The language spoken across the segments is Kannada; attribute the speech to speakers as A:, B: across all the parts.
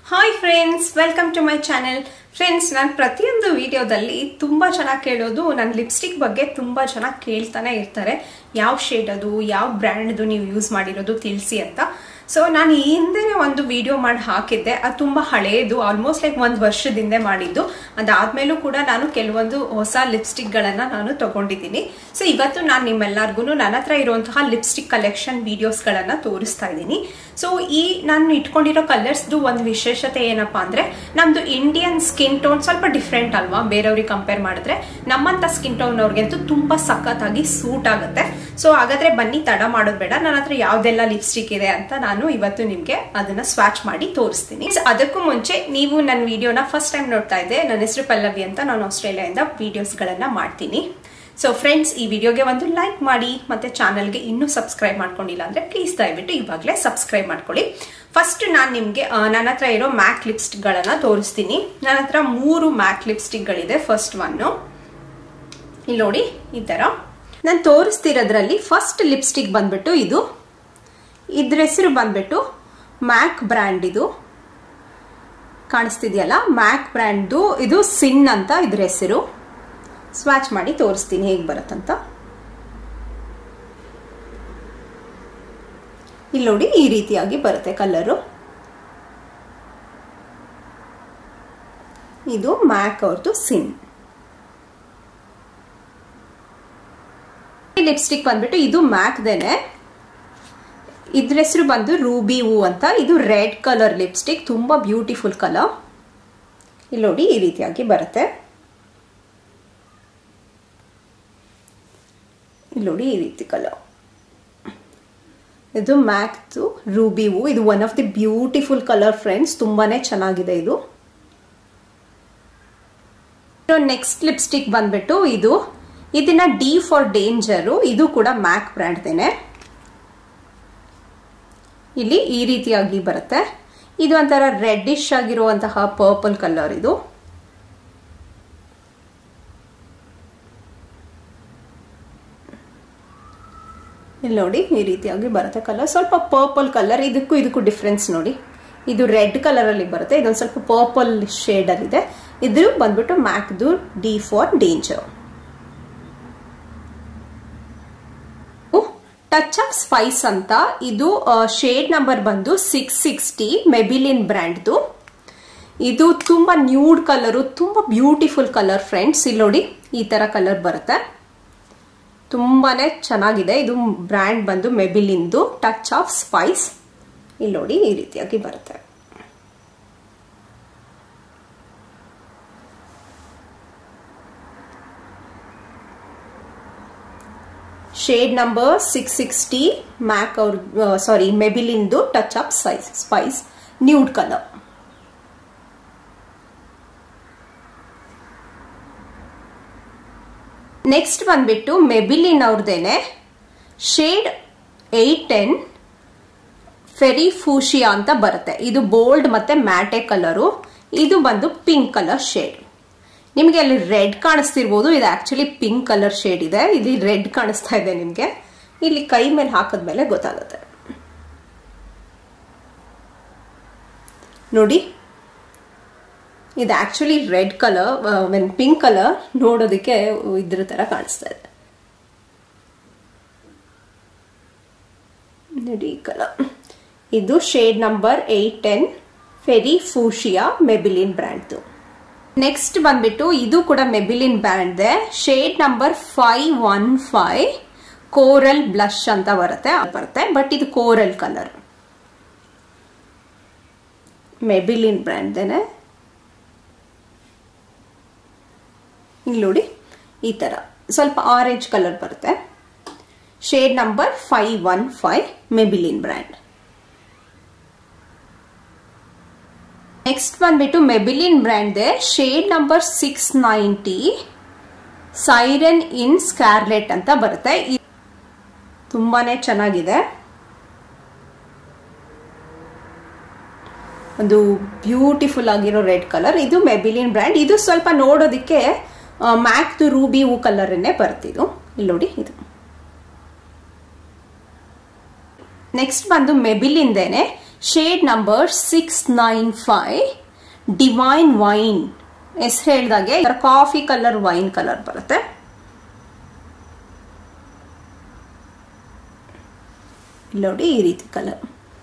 A: hi friends welcome to my channel friends ನಾನು ಪ್ರತಿಯೊಂದು ವಿಡಿಯೋದಲ್ಲಿ ತುಂಬ ಚೆನ್ನಾಗಿ ಕೇಳೋದು ನನ್ನ ಲಿಪ್ಸ್ಟಿಕ್ ಬಗ್ಗೆ ತುಂಬ ಚೆನ್ನಾಗಿ ಕೇಳ್ತಾನೆ ಇರ್ತಾರೆ ಯಾವ ಶೇಡ್ ಅದು ಯಾವ ಬ್ರ್ಯಾಂಡ್ದು ನೀವು ಯೂಸ್ ಮಾಡಿರೋದು ತಿಳಿಸಿ ಅಂತ ಸೊ ನಾನು ಈ ಹಿಂದೆನೇ ಒಂದು ವಿಡಿಯೋ ಮಾಡಿ ಹಾಕಿದ್ದೆ ಅದು ತುಂಬ ಹಳೆಯದು ಆಲ್ಮೋಸ್ಟ್ ಲೈಕ್ ಒಂದು ವರ್ಷದಿಂದ ಮಾಡಿದ್ದು ಅದಾದ್ಮೇಲೂ ಕೂಡ ನಾನು ಕೆಲವೊಂದು ಹೊಸ ಲಿಪ್ಸ್ಟಿಕ್ಗಳನ್ನು ನಾನು ತಗೊಂಡಿದ್ದೀನಿ ಸೊ ಇವತ್ತು ನಾನು ನಿಮ್ಮೆಲ್ಲರಿಗೂ ನನ್ನ ಹತ್ರ ಇರುವಂತಹ ಲಿಪ್ಸ್ಟಿಕ್ ಕಲೆಕ್ಷನ್ ವಿಡಿಯೋಸ್ಗಳನ್ನು ತೋರಿಸ್ತಾ ಇದ್ದೀನಿ ಸೊ ಈ ನಾನು ಇಟ್ಕೊಂಡಿರೋ ಕಲರ್ಸ್ದು ಒಂದು ವಿಶೇಷತೆ ಏನಪ್ಪಾ ಅಂದ್ರೆ ನಮ್ದು ಇಂಡಿಯನ್ ಸ್ಕಿನ್ ಟೋನ್ ಸ್ವಲ್ಪ ಡಿಫ್ರೆಂಟ್ ಅಲ್ವಾ ಬೇರೆಯವ್ರಿಗೆ ಕಂಪೇರ್ ಮಾಡಿದ್ರೆ ನಮ್ಮಂತ ಸ್ಕಿನ್ ಟೋನ್ ಅವ್ರಿಗಂತೂ ತುಂಬಾ ಸಖತ್ತಾಗಿ ಸೂಟ್ ಆಗುತ್ತೆ ಸೊ ಹಾಗಾದ್ರೆ ಬನ್ನಿ ತಡ ಮಾಡೋದು ಬೇಡ ನನ್ನ ಹತ್ರ ಯಾವ್ದೆಲ್ಲ ಲಿಪ್ಸ್ಟಿಕ್ ಇದೆ ಅಂತ ನಾನು ಇವತ್ತು ನಿಮ್ಗೆ ಅದನ್ನ ಸ್ವಾಚ್ ಮಾಡಿ ತೋರಿಸ್ತೀನಿ ಅದಕ್ಕೂ ಮುಂಚೆ ನೀವು ನನ್ನ ವಿಡಿಯೋನ ಫಸ್ಟ್ ಟೈಮ್ ನೋಡ್ತಾ ಇದ್ದೆ ನನ್ನ ಹೆಸರು ಪಲ್ಲವಿ ಅಂತ ನಾನು ಆಸ್ಟ್ರೇಲಿಯಾದಿಂದ ವಿಡಿಯೋಸ್ಗಳನ್ನ ಮಾಡ್ತೀನಿ ಸೊ ಫ್ರೆಂಡ್ಸ್ ಈ ವಿಡಿಯೋಗೆ ಒಂದು ಲೈಕ್ ಮಾಡಿ ಮತ್ತೆ ಚಾನಲ್ಗೆ ಇನ್ನೂ ಸಬ್ಸ್ಕ್ರೈಬ್ ಮಾಡ್ಕೊಂಡಿಲ್ಲ ಅಂದ್ರೆ ಪ್ಲೀಸ್ ದಯವಿಟ್ಟು ಇವಾಗಲೇ ಸಬ್ಸ್ಕ್ರೈಬ್ ಮಾಡ್ಕೊಳ್ಳಿ ಫಸ್ಟ್ ನಾನು ನಿಮಗೆ ನನ್ನ ಹತ್ರ ಇರೋ ಮ್ಯಾಕ್ ಲಿಪ್ಸ್ಟಿಕ್ಗಳನ್ನ ತೋರಿಸ್ತೀನಿ ನನ್ನ ಹತ್ರ ಮೂರು ಮ್ಯಾಕ್ ಲಿಪ್ಸ್ಟಿಕ್ಗಳಿದೆ ಫಸ್ಟ್ ಒನ್ನು ಇಲ್ಲಿ ನೋಡಿ ಈ ಥರ ನಾನು ತೋರಿಸ್ತಿರೋದ್ರಲ್ಲಿ ಫಸ್ಟ್ ಲಿಪ್ಸ್ಟಿಕ್ ಬಂದ್ಬಿಟ್ಟು ಇದು ಇದ್ರ ಹೆಸರು ಬಂದ್ಬಿಟ್ಟು ಮ್ಯಾಕ್ ಬ್ರ್ಯಾಂಡ್ ಇದು ಕಾಣಿಸ್ತಿದೆಯಲ್ಲ ಮ್ಯಾಕ್ ಬ್ರ್ಯಾಂಡ್ದು ಇದು ಸಿನ್ ಅಂತ ಇದ್ರ ಹೆಸರು ಸ್ವಾಚ್ ಮಾಡಿ ತೋರಿಸ್ತೀನಿ ಹೇಗೆ ಬರುತ್ತಂತ ಇಲ್ಲಿ ನೋಡಿ ಈ ರೀತಿಯಾಗಿ ಬರುತ್ತೆ ಕಲರು ಇದು ಮ್ಯಾಕ್ ಅವ್ರದ್ದು ಸಿನ್ ಲಿಪ್ಸ್ಟಿಕ್ ಬಂದ್ಬಿಟ್ಟು ಇದು ಮ್ಯಾಕ್ದೇನೆ ಇದ್ರ ಹೆಸರು ಬಂದು ರೂಬಿ ಹೂ ಅಂತ ಇದು ರೆಡ್ ಕಲರ್ ಲಿಪ್ಸ್ಟಿಕ್ ತುಂಬಾ ಬ್ಯೂಟಿಫುಲ್ ಕಲರ್ ಇಲ್ಲಿ ನೋಡಿ ಈ ರೀತಿಯಾಗಿ ಬರುತ್ತೆ ಇಲ್ಲಿ ನೋಡಿ ಈ ರೀತಿ ಕಲರ್ ಇದು ಮ್ಯಾಕ್ದು ರೂಬಿ ಹೂ ಇದು one of the beautiful colour friends ತುಂಬಾನೇ ಚೆನ್ನಾಗಿದೆ ಇದು ನೆಕ್ಸ್ಟ್ ಲಿಪ್ಸ್ಟಿಕ್ ಬಂದ್ಬಿಟ್ಟು ಇದು ಇದನ್ನ ಡಿ ಫಾರ್ ಡೇಂಜರು ಇದು ಕೂಡ ಮ್ಯಾಕ್ ಬ್ರ್ಯಾಂಡ್ದೇನೆ ಇಲ್ಲಿ ಈ ರೀತಿಯಾಗಿ ಬರುತ್ತೆ ಇದು ಒಂಥರ ರೆಡ್ಡಿಶ್ ಆಗಿರುವಂತಹ ಪರ್ಪಲ್ ಕಲರ್ ಇದು ಇಲ್ಲಿ ನೋಡಿ ಈ ರೀತಿಯಾಗಿ ಬರುತ್ತೆ ಕಲರ್ ಸ್ವಲ್ಪ ಪರ್ಪಲ್ ಕಲರ್ ಇದಕ್ಕೂ ಇದಕ್ಕೂ ಡಿಫ್ರೆನ್ಸ್ ನೋಡಿ ಇದು ರೆಡ್ ಕಲರ್ ಅಲ್ಲಿ ಬರುತ್ತೆ ಇದೊಂದು ಸ್ವಲ್ಪ ಪರ್ಪಲ್ ಶೇಡ್ ಅಲ್ಲಿ ಇದೆ ಇದು ಬಂದ್ಬಿಟ್ಟು ಮ್ಯಾಕ್ದು D for danger touch of spice ಅಂತ ಇದು ಶೇಡ್ ನಂಬರ್ ಬಂದು ಸಿಕ್ಸ್ ಸಿಕ್ಸ್ಟಿ ಮೆಬಿಲಿನ್ ಬ್ರ್ಯಾಂಡ್ದು ಇದು ತುಂಬಾ ನ್ಯೂಡ್ ಕಲರು ತುಂಬಾ ಬ್ಯೂಟಿಫುಲ್ ಕಲರ್ ಫ್ರೆಂಡ್ಸ್ ಇಲ್ಲಿ ನೋಡಿ ಈ ತರ ಕಲರ್ ಬರುತ್ತೆ ತುಂಬಾನೇ ಚೆನ್ನಾಗಿದೆ ಇದು ಬ್ರ್ಯಾಂಡ್ ಬಂದು ಮೆಬಿಲಿನ್ದು ಟಚ್ ಆಫ್ ಸ್ಪೈಸ್ ಇಲ್ಲಿ ನೋಡಿ ಈ ರೀತಿಯಾಗಿ ಬರುತ್ತೆ shade number six sixty MAC ಅವ್ರ ಸಾರಿ ಮೆಬಿಲಿನ್ದು ಟಚ್ ಅಪ್ ಸೈಸ್ ಸ್ಪೈಸ್ ನ್ಯೂಡ್ ಕಲರ್ ನೆಕ್ಸ್ಟ್ ಬಂದ್ಬಿಟ್ಟು ಮೆಬಿಲಿನ್ ಅವ್ರದ್ದೇನೆ shade eight ten very fuchsia ಅಂತ ಬರುತ್ತೆ ಇದು ಬೋಲ್ಡ್ ಮತ್ತೆ ಮ್ಯಾಟೆ ಕಲರು ಇದು ಬಂದು ಪಿಂಕ್ ಕಲರ್ ಶೇಡ್ ನಿಮಗೆ ಅಲ್ಲಿ ರೆಡ್ ಕಾಣಿಸ್ತಿರ್ಬೋದು ಇದು ಆಕ್ಚುಲಿ ಪಿಂಕ್ ಕಲರ್ ಶೇಡ್ ಇದೆ ಇಲ್ಲಿ ರೆಡ್ ಕಾಣಿಸ್ತಾ ಇದೆ ನಿಮಗೆ ಇಲ್ಲಿ ಕೈ ಮೇಲೆ ಹಾಕಿದ್ಮೇಲೆ ಗೊತ್ತಾಗುತ್ತೆ ನೋಡಿ ಇದು actually red colour when pink colour ನೋಡೋದಕ್ಕೆ ಇದ್ರ ತರ ಕಾಣಿಸ್ತಾ ಇದೆ ನೋಡಿ ಕಲರ್ ಇದು shade number eight ten very fuchsia Maybelline ಬ್ರ್ಯಾಂಡ್ದು ನೆಕ್ಸ್ಟ್ ಬಂದ್ಬಿಟ್ಟು ಇದು ಕೂಡ Maybelline brand shade number five one five coral blush ಅಂತ ಬರುತ್ತೆ ಬರುತ್ತೆ ಬಟ್ ಇದು ಕೋರಲ್ ಕಲರ್ ಮೆಬಿಲಿನ್ ಬ್ರ್ಯಾಂಡ್ದೇನೆ ಇಲ್ಲಿ ನೋಡಿ ಈ ತರ ಸ್ವಲ್ಪ ಆರೆಂಜ್ ಕಲರ್ ಬರುತ್ತೆ shade number five one five Maybelline brand next ಬಂದ್ಬಿಟ್ಟು Maybelline brand shade number six ninety siren in scarlet ಅಂತ ಬರುತ್ತೆ ತುಂಬಾನೇ ಚೆನ್ನಾಗಿದೆ ಒಂದು ಬ್ಯೂಟಿಫುಲ್ ಆಗಿರೋ ರೆಡ್ ಕಲರ್ ಇದು ಮೆಬಿಲಿನ್ ಬ್ರ್ಯಾಂಡ್ ಇದು ಸ್ವಲ್ಪ ನೋಡೋದಕ್ಕೆ ಮ್ಯಾಕ್ದು ರೂಬಿ ಹೂ ಕಲರ್ನೇ ಬರ್ತಿದ್ದು ಇಲ್ಲಿ ನೋಡಿ ಇದು ನೆಕ್ಸ್ಟ್ ಬಂದು ಮೆಬಿಲಿಂದೇನೆ shade number six nine five divine wine ಹೆಸರು ಹೇಳ್ದಾಗೆ ಕಾಫಿ ಕಲರ್ ವೈನ್ ಕಲರ್ ಬರುತ್ತೆ ನೋಡಿ ಈ ರೀತಿ colour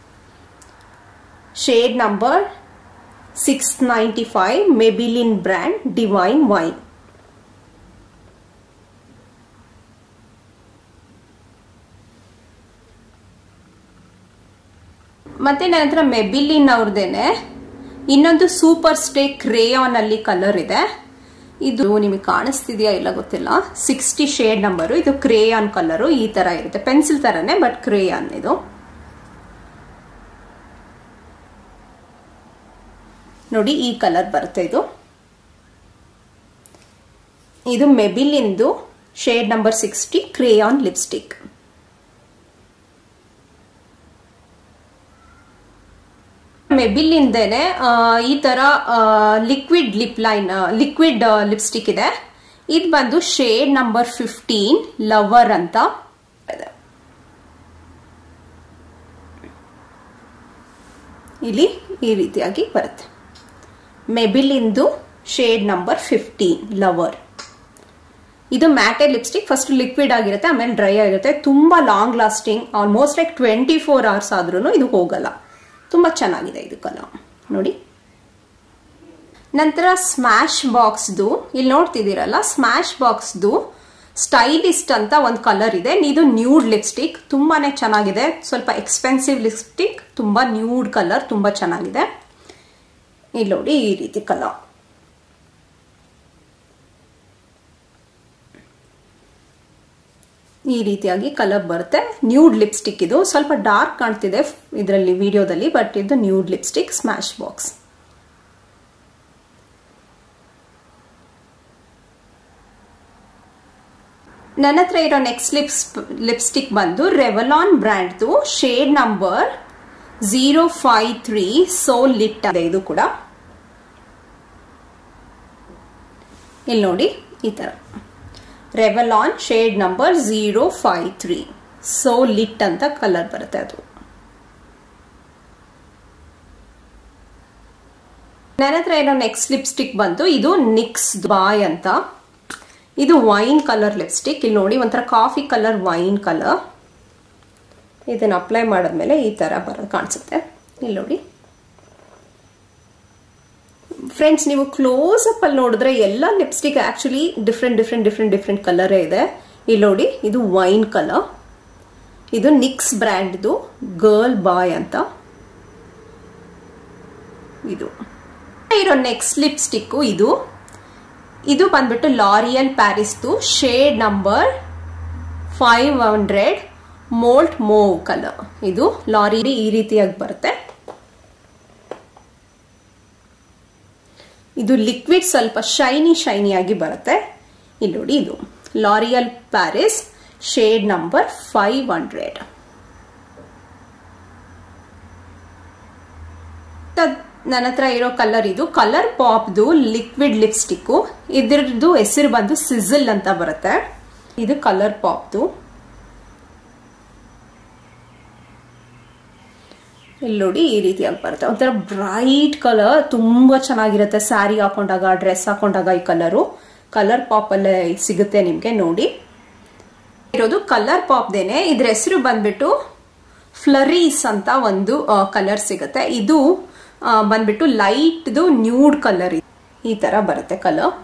A: shade number six ninety five Maybelline brand divine wine ಮತ್ತೆ ನನ್ನ ಹತ್ರ ಮೆಬಿಲಿನ್ ಅವ್ರದೇನೆ ಇನ್ನೊಂದು ಸೂಪರ್ ಸ್ಟೇ ಕ್ರೇಯಾನ್ ಅಲ್ಲಿ ಕಲರ್ ಇದೆ ಇದು ನಿಮಗೆ ಕಾಣಿಸ್ತಿದೆಯಾ ಇಲ್ಲ ಗೊತ್ತಿಲ್ಲ ಸಿಕ್ಸ್ಟಿ ಶೇಡ್ ನಂಬರು ಇದು ಕ್ರೇಯಾನ್ ಕಲರು ಈ ತರ ಇರುತ್ತೆ ಪೆನ್ಸಿಲ್ ತರನೇ ಬಟ್ ಕ್ರೇಯಾನ್ ಇದು ನೋಡಿ ಈ ಕಲರ್ ಬರುತ್ತೆ ಇದು ಇದು ಮೆಬಿಲಿಂದು shade number sixty crayon lipstick ಮೆಬಿಲಿಂದೇನೆ ಈ ತರ liquid lip line liquid lipstick ಇದೆ ಇದು ಬಂದು ಶೇಡ್ ನಂಬರ್ ಫಿಫ್ಟೀನ್ ಲವರ್ ಅಂತ ಇಲ್ಲಿ ಈ ರೀತಿಯಾಗಿ ಬರುತ್ತೆ ಮೆಬಿಲಿಂದು ಶೇಡ್ ನಂಬರ್ ಫಿಫ್ಟೀನ್ ಲವರ್ ಇದು ಮ್ಯಾಟೆಡ್ ಲಿಪ್ಸ್ಟಿಕ್ ಫಸ್ಟ್ ಲಿಕ್ವಿಡ್ ಆಗಿರುತ್ತೆ ಆಮೇಲೆ ಡ್ರೈ ಆಗಿರುತ್ತೆ ತುಂಬಾ long lasting almost like twenty four hours ಆದ್ರೂ ಇದು ಹೋಗಲ್ಲ ತುಂಬ ಚೆನ್ನಾಗಿದೆ ಇದು ಕಲರ್ ನೋಡಿ ನಂತರ ಸ್ಮ್ಯಾಶ್ ಬಾಕ್ಸ್ದು ಇಲ್ಲಿ ನೋಡ್ತಿದ್ದೀರಲ್ಲ ಸ್ಮ್ಯಾಶ್ ಬಾಕ್ಸ್ದು ಸ್ಟೈಲಿಸ್ಟ್ ಅಂತ ಒಂದು ಕಲರ್ ಇದೆ ಇದು ನ್ಯೂಡ್ ಲಿಪ್ಸ್ಟಿಕ್ ತುಂಬಾನೇ ಚೆನ್ನಾಗಿದೆ ಸ್ವಲ್ಪ ಎಕ್ಸ್ಪೆನ್ಸಿವ್ ಲಿಪ್ಸ್ಟಿಕ್ ತುಂಬಾ ನ್ಯೂಡ್ ಕಲರ್ ತುಂಬಾ ಚೆನ್ನಾಗಿದೆ ಇಲ್ಲಿ ನೋಡಿ ಈ ರೀತಿ ಕಲರ್ ಈ ರೀತಿಯಾಗಿ ಕಲರ್ ಬರುತ್ತೆ ನ್ಯೂಡ್ ಲಿಪ್ಸ್ಟಿಕ್ ಇದು ಸ್ವಲ್ಪ ಡಾರ್ಕ್ ಕಾಣ್ತಿದೆ ಇದರಲ್ಲಿ ವಿಡಿಯೋದಲ್ಲಿ ಬಟ್ ಇದು ನ್ಯೂಡ್ ಲಿಪ್ಸ್ಟಿಕ್ ಸ್ಮ್ಯಾಶ್ ಬಾಕ್ಸ್ ನನ್ನ ಹತ್ರ ಇರೋ ನೆಕ್ಸ್ಟ್ ಲಿಪ್ಸ್ ಲಿಪ್ಸ್ಟಿಕ್ ಬಂದು ರೆವಲಾನ್ ಬ್ರ್ಯಾಂಡ್ದು shade number zero five three soul lit ಇದೆ ಇದು ಕೂಡ ಇಲ್ಲಿ ನೋಡಿ ಈ ತರ Revlon shade number zero five three so lit ಅಂತ ಕಲರ್ ಬರುತ್ತೆ ಅದು ನನ್ನ ಹತ್ರ ಏನೋ ನೆಕ್ಸ್ಟ್ ಲಿಪ್ಸ್ಟಿಕ್ ಬಂತು ಇದು ನಿಕ್ಸ್ ಬಾಯ್ ಅಂತ ಇದು ವೈನ್ ಕಲರ್ ಲಿಪ್ಸ್ಟಿಕ್ ಇಲ್ಲಿ ನೋಡಿ ಒಂಥರ ಕಾಫಿ ಕಲರ್ ವೈನ್ ಕಲರ್ ಇದನ್ನ ಅಪ್ಲೈ ಮಾಡಿದ್ಮೇಲೆ ಈ ತರ ಬರೋದು ಕಾಣಿಸುತ್ತೆ ಇಲ್ಲಿ ನೋಡಿ ಫ್ರೆಂಡ್ಸ್ ನೀವು ಕ್ಲೋಸ್ ಅಪ್ ಅಲ್ಲಿ ನೋಡಿದ್ರೆ ಎಲ್ಲ lipstick actually different different different different ಕಲರೇ ಇದೆ ಇಲ್ಲಿ ನೋಡಿ ಇದು ವೈನ್ ಕಲರ್ ಇದು ನಿಕ್ಸ್ ಬ್ರ್ಯಾಂಡ್ದು ಗರ್ಲ್ ಬಾಯ್ ಅಂತ ಇದು ಇರೋ ನೆಕ್ಸ್ಟ್ ಲಿಪ್ಸ್ಟಿಕ್ ಇದು ಇದು ಬಂದ್ಬಿಟ್ಟು ಲಾರಿಯಲ್ ಪ್ಯಾರಿಸ್ದು shade number five hundred molt mauve colour ಇದು ಲಾರಿ ಈ ರೀತಿಯಾಗಿ ಬರುತ್ತೆ ಇದು ಲಿಕ್ವಿಡ್ ಸ್ವಲ್ಪ ಶೈನಿ ಶೈನಿ ಆಗಿ ಬರುತ್ತೆ ಇಲ್ಲಿ ನೋಡಿ ಇದು L'Oréal Paris shade number five hundred ನನ್ನ ಹತ್ರ ಇರೋ ಕಲರ್ ಇದು ಕಲರ್ ಪಾಪ್ದು ಲಿಕ್ವಿಡ್ ಲಿಪ್ಸ್ಟಿಕ್ ಇದ್ರದ್ದು ಹೆಸರು ಬಂದು ಸಿಝಲ್ ಅಂತ ಬರುತ್ತೆ ಇದು ಕಲರ್ ಪಾಪ್ದು ಇಲ್ಲಿ ನೋಡಿ ಈ ರೀತಿಯಾಗಿ ಬರುತ್ತೆ ಒಂಥರ ಬ್ರೈಟ್ ಕಲರ್ ತುಂಬಾ ಚೆನ್ನಾಗಿರುತ್ತೆ ಸ್ಯಾರಿ ಹಾಕೊಂಡಾಗ ಡ್ರೆಸ್ ಹಾಕೊಂಡಾಗ ಈ ಕಲರು ಕಲರ್ ಪಾಪ್ ಅಲ್ಲೇ ಸಿಗುತ್ತೆ ನಿಮ್ಗೆ ನೋಡಿ ಇರೋದು ಕಲರ್ ಪಾಪ್ದೇನೆ ಇದ್ರ ಹೆಸರು ಬಂದ್ಬಿಟ್ಟು ಫ್ಲರೀಸ್ ಅಂತ ಒಂದು ಕಲರ್ ಸಿಗುತ್ತೆ ಇದು ಬಂದ್ಬಿಟ್ಟು ಲೈಟ್ದು ನ್ಯೂಡ್ ಕಲರ್ ಈ ತರ ಬರುತ್ತೆ ಕಲರ್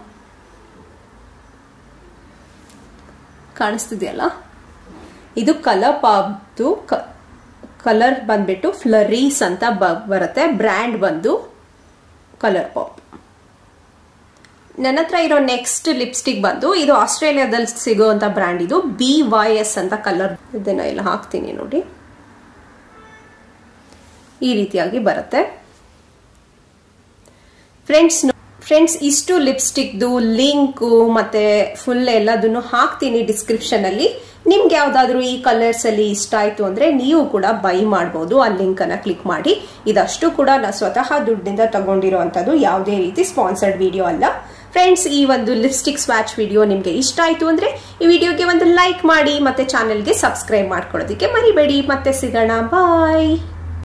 A: ಕಾಣಿಸ್ತಿದೆಯಲ್ಲ ಇದು ಕಲರ್ ಪಾಪ್ದು ಕಲರ್ ಬಂದ್ಬಿಟ್ಟು ಫ್ಲರೀಸ್ ಅಂತ ಬರುತ್ತೆ ಬ್ರ್ಯಾಂಡ್ ಬಂದು ಕಲರ್ ಪಾಪ್ ನನ್ನ ಹತ್ರ ಇರೋ ನೆಕ್ಸ್ಟ್ ಲಿಪ್ಸ್ಟಿಕ್ ಬಂದು ಇದು ಆಸ್ಟ್ರೇಲಿಯಾದಲ್ಲಿ ಸಿಗುವಂತ ಬ್ರ್ಯಾಂಡ್ ಇದು ಬಿ ವೈ ಎಸ್ ಅಂತ ಕಲರ್ ಇದನ್ನ ಎಲ್ಲ ಹಾಕ್ತೀನಿ ನೋಡಿ ಈ ರೀತಿಯಾಗಿ ಬರುತ್ತೆ ಫ್ರೆಂಡ್ಸ್ ಫ್ರೆಂಡ್ಸ್ ಇಷ್ಟು ಲಿಪ್ಸ್ಟಿಕ್ದು ಲಿಂಕು ಮತ್ತೆ ಫುಲ್ ಎಲ್ಲದನ್ನು ಹಾಕ್ತೀನಿ ಡಿಸ್ಕ್ರಿಪ್ಷನ್ ಅಲ್ಲಿ ನಿಮ್ಗೆ ಯಾವ್ದಾದ್ರು ಈ ಕಲರ್ಸ್ ಅಲ್ಲಿ ಇಷ್ಟ ಆಯ್ತು ಅಂದ್ರೆ ನೀವು ಕೂಡ ಬೈ ಮಾಡಬಹುದು ಆ ಲಿಂಕ್ ಅನ್ನ ಕ್ಲಿಕ್ ಮಾಡಿ ಇದಷ್ಟು ಕೂಡ ನಾ ಸ್ವತಃ ದುಡ್ಡಿಂದ ತಗೊಂಡಿರುವಂತದ್ದು ಯಾವುದೇ ರೀತಿ ಸ್ಪಾನ್ಸರ್ಡ್ ವಿಡಿಯೋ ಅಲ್ಲ ಫ್ರೆಂಡ್ಸ್ ಈ ಒಂದು ಲಿಪ್ಸ್ಟಿಕ್ ಸ್ವಾಚ್ ವಿಡಿಯೋ ನಿಮ್ಗೆ ಇಷ್ಟ ಆಯ್ತು ಅಂದ್ರೆ ಈ ವಿಡಿಯೋಗೆ ಒಂದು ಲೈಕ್ ಮಾಡಿ ಮತ್ತೆ ಚಾನೆಲ್ಗೆ ಸಬ್ಸ್ಕ್ರೈಬ್ ಮಾಡ್ಕೊಳ್ಳೋದಕ್ಕೆ ಮರಿಬೇಡಿ ಮತ್ತೆ ಸಿಗೋಣ ಬಾಯ್